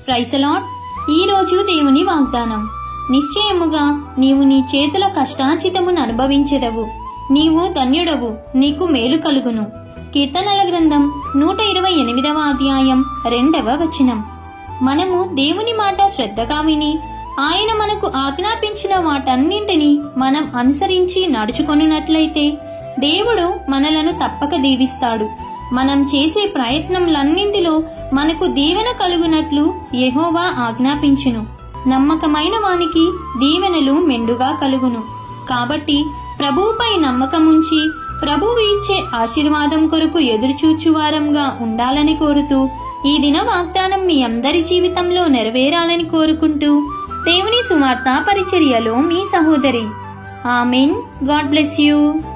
ప్రైసలాట్ ఈ రోజు దేవుని వాగ్దానం నిశ్చయముగా నీవు నీ చేతుల కష్టాచితమును అనుభవించెదవు నీవు ధన్యుడవు నీకు మేలు కలుగును కీర్తనల గ్రంథం నూట ఇరవై ఎనిమిదవ అధ్యాయం రెండవ వచనం మనము దేవుని మాట శ్రద్ధగా విని ఆయన మనకు ఆజ్ఞాపించిన వాటన్నింటినీ మనం అనుసరించి నడుచుకొనున్నట్లయితే దేవుడు మనలను తప్పక దీవిస్తాడు మనం చేసే ప్రయత్నములన్నింటిలో మనకు దీవెన కలుగునట్లు యెహోవా ఆజ్ఞాపించును నమ్మకమైన వానికి దీవెనలు మెండుగా కలుగును కాబట్టి ప్రభువుపై నమ్మకముంచి ప్రభువు ఇచ్చే ఆశీర్వాదం కొరకు ఎదురుచూచువారంగా ఉండాలని కోరుతూ ఈ దిన వాగ్దానం మీ అందరి జీవితంలో నెరవేరాలని కోరుకుంటూ దేవుని సువార్త పరిచర్యలో మీ సహోదరి ఆమెన్ గాడ్ బ్లెస్ యూ